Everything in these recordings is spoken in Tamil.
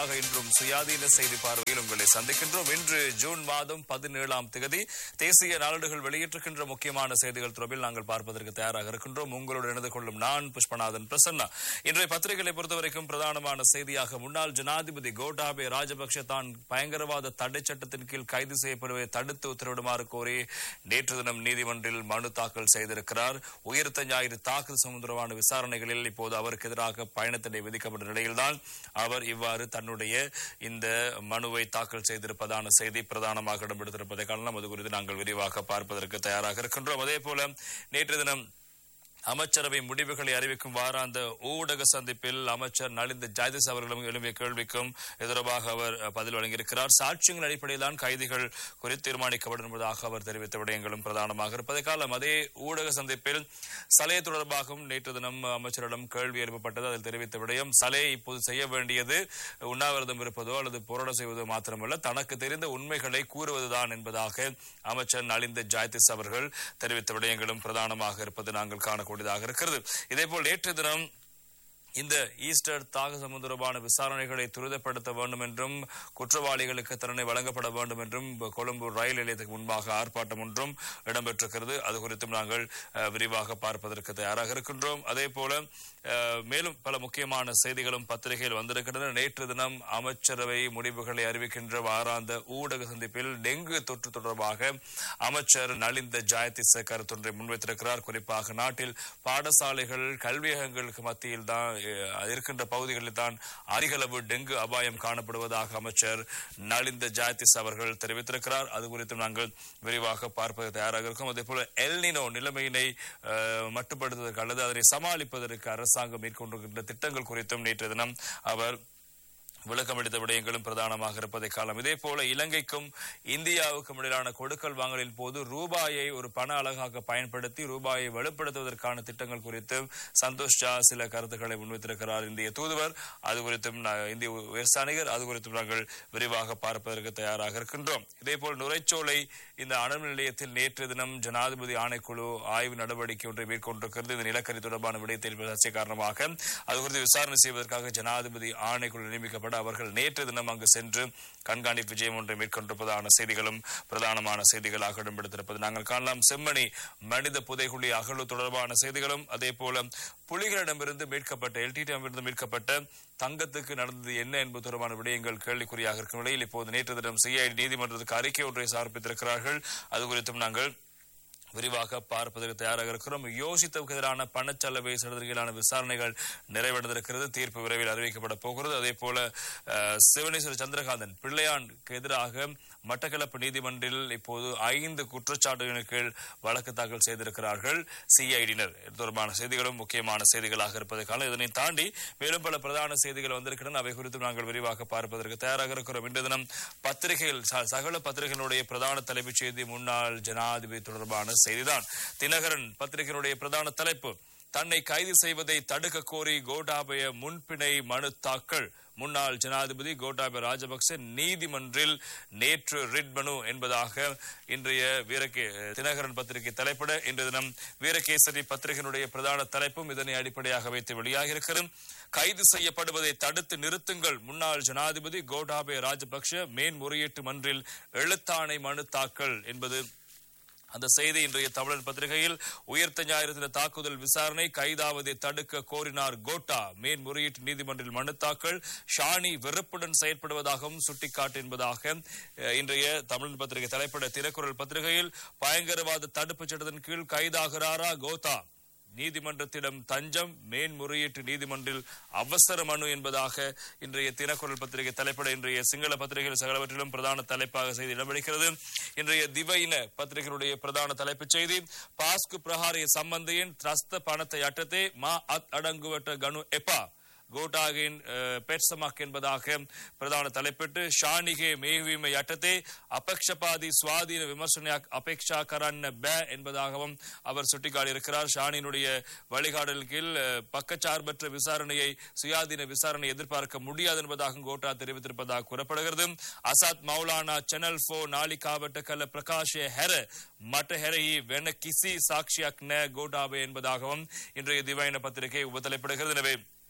ஆக இன்றும் சுயாதீன செய்தி பார்வையில் உங்களை சந்திக்கின்றோம் இன்று ஜூன் மாதம் பதினேழாம் தேதி தேசிய நாளிதழ்கள் வெளியிட்டிருக்கின்ற முக்கியமான செய்திகள் தொடர்பில் நாங்கள் பார்ப்பதற்கு தயாராக இருக்கின்றோம் உங்களோடு இணைந்து கொள்ளும் நான் புஷ்பநாதன் பிரசன்னா இன்றைய பத்திரிகைகளை பொறுத்தவரைக்கும் பிரதானமான செய்தியாக முன்னாள் ஜனாதிபதி கோட்டாபே ராஜபக்ஷ தான் பயங்கரவாத தடை சட்டத்தின் கீழ் கைது செய்யப்படுவதை தடுத்து உத்தரவிடுமாறு கோரி நேற்று தினம் நீதிமன்றில் மனு தாக்கல் செய்திருக்கிறார் உயிர்த்த ஞாயிறு தாக்குதல் சம்பந்தமான விசாரணைகளில் இப்போது அவருக்கு எதிராக பயணத்தடை விதிக்கப்பட்ட நிலையில்தான் அவர் இவ்வாறு தன்னுடைய இந்த மனுவை தாக்கல் செய்திருப்பதான செய்தி பிரதானமாக இடம்பெடுத்திருப்பதை காணலாம் அது குறித்து நாங்கள் விரிவாக பார்ப்பதற்கு தயாராக இருக்கின்றோம் அதே போல நேற்று தினம் அமைச்சரவை முடிவுகளை அறிவிக்கும் வாராந்த ஊடக சந்திப்பில் அமைச்சர் நலிந்த ஜாதிஸ் அவர்களும் எழுப்பிய கேள்விக்கும் தொடர்பாக அவர் பதில் வழங்கியிருக்கிறார் சாட்சியங்கள் அடிப்படையில் தான் கைதிகள் குறித்து தீர்மானிக்கப்படும் என்பதாக அவர் தெரிவித்த விடயங்களும் பிரதானமாக இருப்பதை காலம் அதே ஊடக சந்திப்பில் சலே தொடர்பாகவும் நேற்று தினம் அமைச்சரிடம் கேள்வி எழுப்பப்பட்டது அதில் தெரிவித்த விடயம் சலே இப்போது செய்ய வேண்டியது உண்ணாவிரதம் இருப்பதோ அல்லது போராட்டம் செய்வதோ மாத்திரமல்ல தனக்கு தெரிந்த உண்மைகளை கூறுவதுதான் என்பதாக அமைச்சர் நலிந்த ஜாயதிஸ் அவர்கள் தெரிவித்த விடயங்களும் பிரதானமாக இருப்பது நாங்கள் காணக்கூடியதாக இருக்கிறது இதேபோல் நேற்று தினம் இந்த ஈஸ்டர் தாக சம்பந்தமான விசாரணைகளை துரிதப்படுத்த வேண்டும் என்றும் குற்றவாளிகளுக்கு தண்டனை வழங்கப்பட வேண்டும் என்றும் கொழும்பு ரயில் நிலையத்துக்கு முன்பாக ஆர்ப்பாட்டம் ஒன்றும் இடம்பெற்றிருக்கிறது அது குறித்தும் நாங்கள் அஹ், விரிவாக பார்ப்பதற்கு தயாராக இருக்கின்றோம் அதே போல அஹ், மேலும் பல முக்கியமான செய்திகளும் பத்திரிகையில் வந்திருக்கின்றன நேற்று தினம் அமைச்சரவை முடிவுகளை அறிவிக்கின்ற வாராந்த ஊடக சந்திப்பில் டெங்கு தொற்று தொடர்பாக அமைச்சர் நலிந்த ஜாயதிச கருத்தொன்றை முன்வைத்திருக்கிறார் குறிப்பாக நாட்டில் பாடசாலைகள் கல்வியகங்களுக்கு மத்தியில் தான் அஹ், இருக்கின்ற பகுதிகளில் தான் அதிகளவு டெங்கு அபாயம் காணப்படுவதாக அமைச்சர் நலிந்த ஜாயதிஸ் அவர்கள் தெரிவித்திருக்கிறார் அது குறித்து நாங்கள் விரிவாக பார்ப்பது தயாராக இருக்கும் அதே போல எல்னினோ நிலைமையினை அஹ், மட்டுப்படுத்துவதற்கு அல்லது அதனை சமாளிப்பதற்கு அரசாங்கம் மேற்கொண்டிருக்கின்ற திட்டங்கள் குறித்தும் நேற்று தினம் அவர் விளக்கமளித்த விடயங்களும் பிரதானமாக இருப்பதை காலம் இதே போல இலங்கைக்கும் இந்தியாவுக்கும் இடையிலான கொடுக்கல் வாங்கலின் போது ரூபாயை ஒரு பண அழகாக பயன்படுத்தி ரூபாயை வலுப்படுத்துவதற்கான திட்டங்கள் குறித்து சந்தோஷ் ஜா சில கருத்துக்களை முன்வைத்திருக்கிறார் இந்திய தூதுவர் அது குறித்தும் நா- இந்திய உயர்ஸ்தானிகர் அது குறித்தும் நாங்கள் விரிவாக பார்ப்பதற்கு தயாராக இருக்கின்றோம் இதேபோல் நுரைச்சோலை இந்த அணுமின் நிலையத்தில் நேற்று தினம் ஜனாதிபதி ஆணைக்குழு ஆய்வு நடவடிக்கை ஒன்றை மேற்கொண்டிருக்கிறது இந்த நிலக்கரி தொடர்பான விடயத்தில் சர்ச்சை காரணமாக அது குறித்து விசாரணை செய்வதற்காக ஜனாதிபதி ஆணைக்குழு நியமிக்கப்பட அவர்கள் நேற்று தினம் அங்கு சென்று கண்காணிப்பு விஜயம் ஒன்றை மேற்கொண்டிருப்பதான செய்திகளும் பிரதானமான செய்திகளாக இடம்பெடுத்திருப்பது நாங்கள் காணலாம் செம்மணி மனித புதைகுழி அகழ்வு தொடர்பான செய்திகளும் அதே போல புலிகளிடமிருந்து மீட்கப்பட்ட எல்டிடியிடமிருந்து மீட்கப்பட்ட தங்கத்துக்கு நடந்தது என்ன என்பது தொடர்பான விடயங்கள் கேள்விக்குறியாக இருக்கும் நிலையில் இப்போது நேற்று தினம் சிஐடி நீதிமன்றத்துக்கு அறிக்கை ஒன்றை சமர்ப்பித்திருக்கிறார்கள் அது குறித்தும் நாங்கள் விரிவாக பார்ப்பதற்கு தயாராக இருக்கிறோம் யோசித்தவுக்கு எதிரான பணச்செலவை செலுத்துதலான விசாரணைகள் நிறைவடைந்திருக்கிறது தீர்ப்பு விரைவில் அறிவிக்கப்பட போகிறது அதே போல அஹ், சிவனேஸ்வர சந்திரகாந்தன் பிள்ளையானுக்கு எதிராக மட்டக்களப்பு நீதிமன்றில் இப்போது ஐந்து குற்றச்சாட்டுகளின் கீழ் வழக்கு தாக்கல் செய்திருக்கிறார்கள் சிஐடியினர் இது தொடர்பான செய்திகளும் முக்கியமான செய்திகளாக இருப்பதற்கான இதனை தாண்டி மேலும் பல பிரதான செய்திகள் வந்திருக்கின்றன அவை குறித்து நாங்கள் விரிவாக பார்ப்பதற்கு தயாராக இருக்கிறோம் இன்று தினம் பத்திரிகையில் ச- சகல பத்திரிகைகளுடைய பிரதான தலைப்புச் செய்தி முன்னாள் ஜனாதிபதி தொடர்பான செய்திதான் தினகரன் பத்திரிகையினுடைய பிரதான தலைப்பு தன்னை கைது செய்வதை தடுக்க கோரி கோட்டாபய முன்பிணை மனு தாக்கல் முன்னாள் ஜனாதிபதி கோட்டாபய ராஜபக்ச நீதிமன்றில் நேற்று ரிட் மனு என்பதாக இன்றைய வீரகே தினகரன் பத்திரிகை தலைப்பிட இன்று தினம் வீரகேசரி பத்திரிகையினுடைய பிரதான தலைப்பும் இதனை அடிப்படையாக வைத்து வெளியாகியிருக்கிறது கைது செய்யப்படுவதை தடுத்து நிறுத்துங்கள் முன்னாள் ஜனாதிபதி கோட்டாபய ராஜபக்ஷ மேன்முறையீட்டு மன்றில் எழுத்தாணை மனு தாக்கல் என்பது அந்த செய்தி இன்றைய தமிழர் பத்திரிகையில் உயர்த்த ஞாயிறு தின தாக்குதல் விசாரணை கைதாவதை தடுக்க கோரினார் கோட்டா மேன்முறையீட்டு நீதிமன்றில் மனு தாக்கல் ஷானி வெறுப்புடன் செயற்படுவதாகவும் சுட்டிக்காட்டு என்பதாக அஹ், இன்றைய தமிழர் பத்திரிகை தலைப்பட திரைக்குறள் பத்திரிகையில் பயங்கரவாத தடுப்புச் சட்டத்தின் கீழ் கைதாகிறாரா கோத்தா நீதிமன்றத்திடம் தஞ்சம் மேன்முறையீட்டு நீதிமன்றில் அவசர மனு என்பதாக இன்றைய தினக்குரல் பத்திரிகை தலைப்பட இன்றைய சிங்கள பத்திரிகைகள் சகலவற்றிலும் பிரதான தலைப்பாக செய்தி இடம்பெறுகிறது இன்றைய திவையின பத்திரிகையுடைய பிரதான தலைப்புச் செய்தி பாஸ்கு பிரஹாரிய சம்பந்தியின் த்ரஸ்த பணத்தை அட்டத்தே மா அத் அடங்குவட்ட கனு எப்பா கோட்டாகின் பெட்சமாக் என்பதாக பிரதான தலைப்பிட்டு ஷானிகே மேவிமை அட்டத்தே அபக்ஷபாதி சுவாதீன விமர்சனයක් அபேக்ஷா கரන්න பே என்பதாகவும் அவர் சுட்டிக்காட்டியிருக்கிறார் ஷானினுடைய வழிகாடல் கீழ் அஹ், பக்கச்சார்பற்ற விசாரணையை சுயாதீன விசாரணை எதிர்பார்க்க முடியாது என்பதாக கோட்டா தெரிவித்திருப்பதாக கூறப்படுகிறது அசாத் மௌலானா சேனல் போ நாளிகாவட்ட கல பிரகாஷே ஹெர மட்ட ஹெரஹி வென கிசி சாட்சியாக் ந கோட்டாபே என்பதாகவும் இன்றைய திவாயின பத்திரிகை உபத்தலைப்படுகிறது எனவே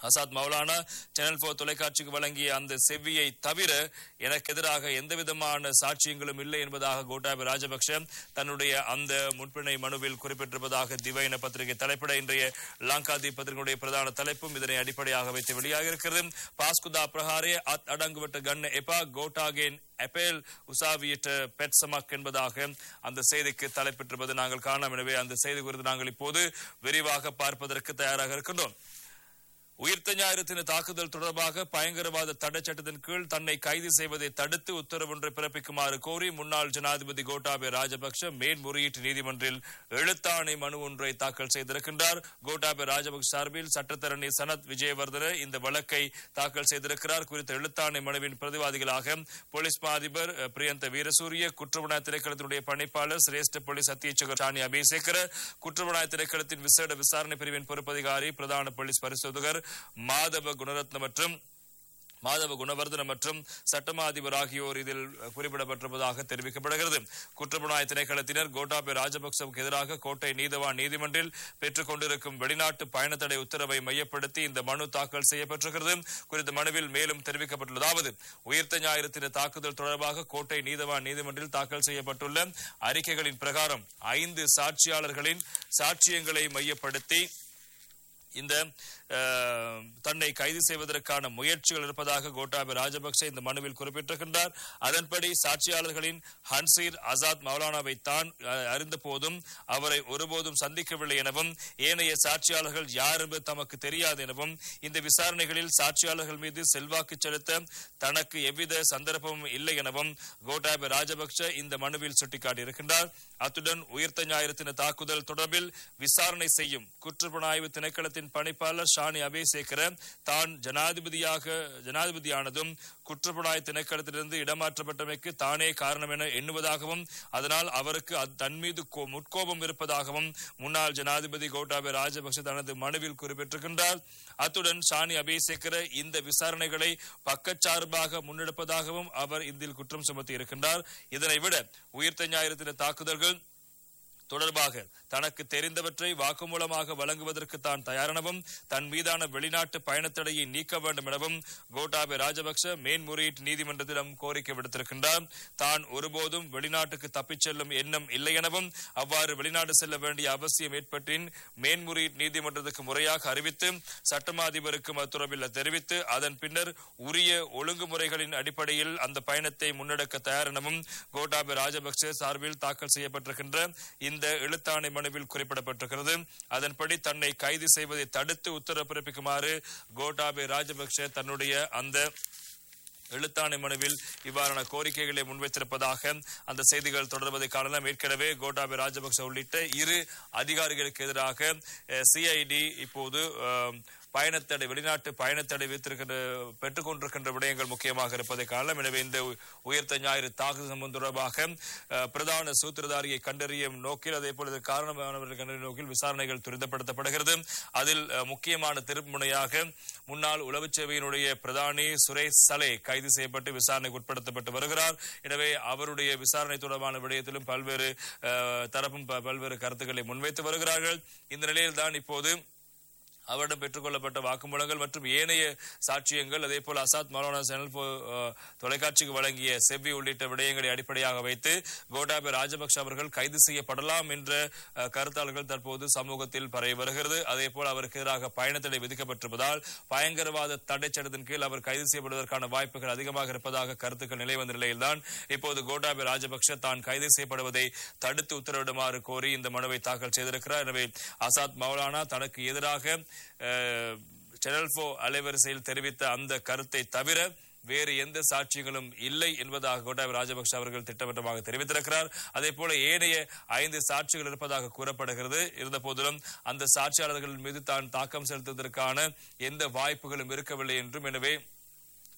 அசாத் மௌலானா சேனல் போர் தொலைக்காட்சிக்கு வழங்கிய அந்த செவ்வியை தவிர எனக்கு எதிராக எந்தவிதமான சாட்சியங்களும் இல்லை என்பதாக கோட்டாபய ராஜபக்ஷ தன்னுடைய அந்த முன்பிணை மனுவில் குறிப்பிட்டிருப்பதாக திவைன பத்திரிகை தலைப்பிட இன்றைய லங்காதி பத்திரிகையுடைய பிரதான தலைப்பும் இதனை அடிப்படையாக வைத்து வெளியாக இருக்கிறது பாஸ்குதா பிரகாரே அத் அடங்குவிட்ட கண்ண எப்பா கோட்டாகேன் அப்பேல் உசாவியிட்ட பெட் சமக் என்பதாக அந்த செய்திக்கு தலைப்பிட்டிருப்பது நாங்கள் காணலாம் எனவே அந்த செய்தி குறித்து நாங்கள் இப்போது விரிவாக பார்ப்பதற்கு தயாராக இருக்கின்றோம் உயிர்த்த ஞாயிறு தின தாக்குதல் தொடர்பாக பயங்கரவாத தடை சட்டத்தின் கீழ் தன்னை கைது செய்வதை தடுத்து உத்தரவொன்றை பிறப்பிக்குமாறு கோரி முன்னாள் ஜனாதிபதி கோட்டாபய ராஜபக்ஷ மேன்முறையீட்டு நீதிமன்றில் எழுத்தாணை மனு ஒன்றை தாக்கல் செய்திருக்கின்றார் கோட்டாபய ராஜபக்ஷ சார்பில் சட்டத்தரணி சனத் விஜயவர்தன இந்த வழக்கை தாக்கல் செய்திருக்கிறார் குறித்த எழுத்தாணை மனுவின் பிரதிவாதிகளாக போலீஸ் மா அதிபர் அஹ், பிரியந்த வீரசூரிய குற்றப்புலனாய் திணைக்களத்தினுடைய பணிப்பாளர் சிரேஷ்ட போலீஸ் அத்தியட்சகர் சாணி அபிஷேகர குற்றப்புலனாய் திணைக்களத்தின் விசேட விசாரணை பிரிவின் பொறுப்பதிகாரி பிரதான போலீஸ் பரிசோதகர் மாதவ குணரத்ன மற்றும் மாதவ குணவர்தன மற்றும் சட்டமா அதிபர் ஆகியோர் இதில் குறிப்பிடப்பட்டிருப்பதாக தெரிவிக்கப்படுகிறது குற்றப்புலனாய் திணைக்களத்தினர் கோட்டாபய ராஜபக்சவுக்கு எதிராக கோட்டை நீதவான் நீதிமன்றில் பெற்றுக் கொண்டிருக்கும் வெளிநாட்டு பயணத்தடை உத்தரவை மையப்படுத்தி இந்த மனு தாக்கல் செய்யப்பட்டிருக்கிறது குறித்த மனுவில் மேலும் தெரிவிக்கப்பட்டுள்ளதாவது உயிர்த்த ஞாயிறு தின தாக்குதல் தொடர்பாக கோட்டை நீதவான் நீதிமன்றில் தாக்கல் செய்யப்பட்டுள்ள அறிக்கைகளின் பிரகாரம் ஐந்து சாட்சியாளர்களின் சாட்சியங்களை மையப்படுத்தி இந்த அஹ், தன்னை கைது செய்வதற்கான முயற்சிகள் இருப்பதாக கோட்டாபய ராஜபக்சே இந்த மனுவில் குறிப்பிட்டிருக்கின்றார் அதன்படி சாட்சியாளர்களின் ஹன்சீர் ஆசாத் மௌலானாவை தான் அஹ், அறிந்த போதும் அவரை ஒருபோதும் சந்திக்கவில்லை எனவும் ஏனைய சாட்சியாளர்கள் யார் என்பது தமக்கு தெரியாது எனவும் இந்த விசாரணைகளில் சாட்சியாளர்கள் மீது செல்வாக்கு செலுத்த தனக்கு எவ்வித சந்தர்ப்பமும் இல்லை எனவும் கோட்டாபய ராஜபக்ச இந்த மனுவில் சுட்டிக்காட்டியிருக்கின்றார் அத்துடன் உயிர்த்த ஞாயிறு தின தாக்குதல் தொடர்பில் விசாரணை செய்யும் குற்றப்புலனாய்வு திணைக்களத்தின் பணிப்பாளர் ஷானி அபேசேகர தான் ஜனாதிபதியாக ஜனாதிபதியானதும் குற்றப்புலனாய் திணைக்களத்திலிருந்து இடமாற்றப்பட்டமைக்கு தானே காரணம் என எண்ணுவதாகவும் அதனால் அவருக்கு அது தன் மீது கோ- முட்கோபம் இருப்பதாகவும் முன்னாள் ஜனாதிபதி கோட்டாபய ராஜபக்ச தனது மனுவில் குறிப்பிட்டிருக்கின்றார் அத்துடன் ஷானி அபேசேகர இந்த விசாரணைகளை பக்கச்சார்பாக முன்னெடுப்பதாகவும் அவர் இதில் குற்றம் சுமத்தி இருக்கின்றார் இதனை விட உயிர்த்த ஞாயிறு தின தாக்குதல்கள் தொடர்பாக தனக்கு தெரிந்தவற்றை வாக்குமூலமாக வழங்குவதற்கு தான் தயாரெனவும் தன் மீதான வெளிநாட்டு பயணத்தடையை நீக்க வேண்டும் எனவும் கோட்டாபய ராஜபக்ச மேன்முறையீட்டு நீதிமன்றத்திடம் கோரிக்கை விடுத்திருக்கின்றார் தான் ஒருபோதும் வெளிநாட்டுக்கு தப்பிச் செல்லும் எண்ணம் இல்லை எனவும் அவ்வாறு வெளிநாடு செல்ல வேண்டிய அவசியம் ஏற்பட்டின் மேன்முறையீட்டு நீதிமன்றத்துக்கு முறையாக அறிவித்து சட்டமா அதிபருக்கு அத்துறவில் தெரிவித்து அதன் பின்னர் உரிய ஒழுங்குமுறைகளின் அடிப்படையில் அந்த பயணத்தை முன்னெடுக்க தயார் எனவும் கோட்டாபய ராஜபக்சே சார்பில் தாக்கல் செய்யப்பட்டிருக்கின்ற இந்த எழுத்தாணை மனுவில் குறிப்பிடப்பட்டிருக்கிறது அதன்படி தன்னை கைது செய்வதை தடுத்து உத்தரவு பிறப்பிக்குமாறு கோட்டாபய ராஜபக்சே தன்னுடைய அந்த எழுத்தாணை மனுவில் இவ்வாறான கோரிக்கைகளை முன்வைத்திருப்பதாக அந்த செய்திகள் தொடர்வதை காணலாம் ஏற்கனவே கோட்டாபய ராஜபக்ச உள்ளிட்ட இரு அதிகாரிகளுக்கு எதிராக சிஐடி இப்போது அஹ், பயணத்தடை வெளிநாட்டு பயணத்தடை வைத்திருக்கின்ற பெற்றுக் கொண்டிருக்கின்ற விடயங்கள் முக்கியமாக இருப்பதை காணலாம் எனவே இந்த உ- உயர்த்த ஞாயிறு தாக்குதல் சம்பந்தம் தொடர்பாக அஹ், பிரதான சூத்திரதாரியை கண்டறியும் நோக்கில் அதே போல இதற்கு காரணமானவர்கள் கண்டறியும் நோக்கில் விசாரணைகள் துரிதப்படுத்தப்படுகிறது அதில் அஹ், முக்கியமான திருப்புமுனையாக முன்னாள் உளவுச் சேவையினுடைய பிரதானி சுரேஷ் சலே கைது செய்யப்பட்டு விசாரணைக்கு உட்படுத்தப்பட்டு வருகிறார் எனவே அவருடைய விசாரணை தொடர்பான விடயத்திலும் பல்வேறு அஹ், தரப்பும் ப- பல்வேறு கருத்துக்களை முன்வைத்து வருகிறார்கள் இந்த நிலையில் தான் இப்போது அவரிடம் பெற்றுக்கொள்ளப்பட்ட வாக்குமூலங்கள் மற்றும் ஏனைய சாட்சியங்கள் அதே போல் அசாத் மௌலானா சேனல் போ- அஹ், தொலைக்காட்சிக்கு வழங்கிய செவ்வி உள்ளிட்ட விடயங்களை அடிப்படையாக வைத்து கோட்டாபய ராஜபக்ஷ அவர்கள் கைது செய்யப்படலாம் என்ற அஹ், கருத்தாளர்கள் தற்போது சமூகத்தில் பரவி வருகிறது அதே போல் அவருக்கு எதிராக பயணத்தடை விதிக்கப்பட்டிருப்பதால் பயங்கரவாத தடை சட்டத்தின் கீழ் அவர் கைது செய்யப்படுவதற்கான வாய்ப்புகள் அதிகமாக இருப்பதாக கருத்துக்கள் நிலை வந்த நிலையில்தான் இப்போது கோட்டாபய ராஜபக்ஷ தான் கைது செய்யப்படுவதை தடுத்து உத்தரவிடுமாறு கோரி இந்த மனுவை தாக்கல் செய்திருக்கிறார் எனவே அசாத் மௌலானா தனக்கு எதிராக அஹ், சேனல் போ அலைவரிசையில் தெரிவித்த அந்த கருத்தை தவிர வேறு எந்த சாட்சியங்களும் இல்லை என்பதாக கோட்டாபய ராஜபக்ஷ அவர்கள் திட்டவட்டமாக தெரிவித்திருக்கிறார் அதே போல ஏனைய ஐந்து சாட்சிகள் இருப்பதாக கூறப்படுகிறது இருந்த போதிலும் அந்த சாட்சியாளர்கள் மீது தான் தாக்கம் செலுத்துவதற்கான எந்த வாய்ப்புகளும் இருக்கவில்லை என்றும் எனவே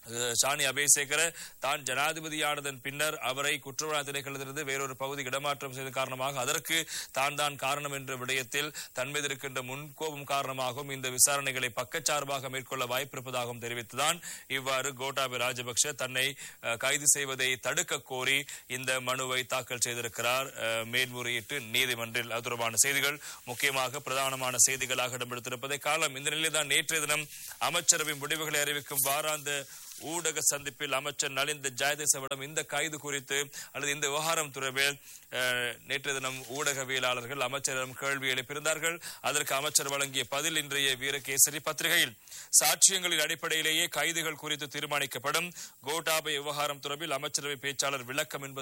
அஹ் சாணி அபேசேகர தான் ஜனாதிபதியானதன் பின்னர் அவரை குற்றவாளி திணைக்களத்திலிருந்து வேறொரு பகுதி இடமாற்றம் செய்த காரணமாக அதற்கு தான் தான் காரணம் என்ற விடயத்தில் தன் மீது இருக்கின்ற முன்கோபம் காரணமாகவும் இந்த விசாரணைகளை பக்கச்சார்பாக மேற்கொள்ள வாய்ப்பிருப்பதாகவும் தெரிவித்துதான் இவ்வாறு கோட்டாபய ராஜபக்ஷ தன்னை அஹ், கைது செய்வதை தடுக்க கோரி இந்த மனுவை தாக்கல் செய்திருக்கிறார் அஹ், மேல்முறையீட்டு நீதிமன்றில் அது தொடர்பான செய்திகள் முக்கியமாக பிரதானமான செய்திகளாக இடம்பெடுத்திருப்பதை காலம் இந்த நிலையில் தான் நேற்றைய தினம் அமைச்சரவை முடிவுகளை அறிவிக்கும் வாராந்த ஊடக சந்திப்பில் அமைச்சர் நலிந்த ஜெயதேசவிடம் இந்த கைது குறித்து அல்லது இந்த விவகாரம் தொடர்பில் அஹ், நேற்றைய தினம் ஊடகவியலாளர்கள் அமைச்சரிடம் கேள்வி எழுப்பியிருந்தார்கள் அதற்கு அமைச்சர் வழங்கிய பதில் இன்றைய வீரகேசரி பத்திரிகையில் சாட்சியங்களின் அடிப்படையிலேயே கைதுகள் குறித்து தீர்மானிக்கப்படும் கோட்டாபய விவகாரம் தொடர்பில் அமைச்சரவை பேச்சாளர் விளக்கம் என்பது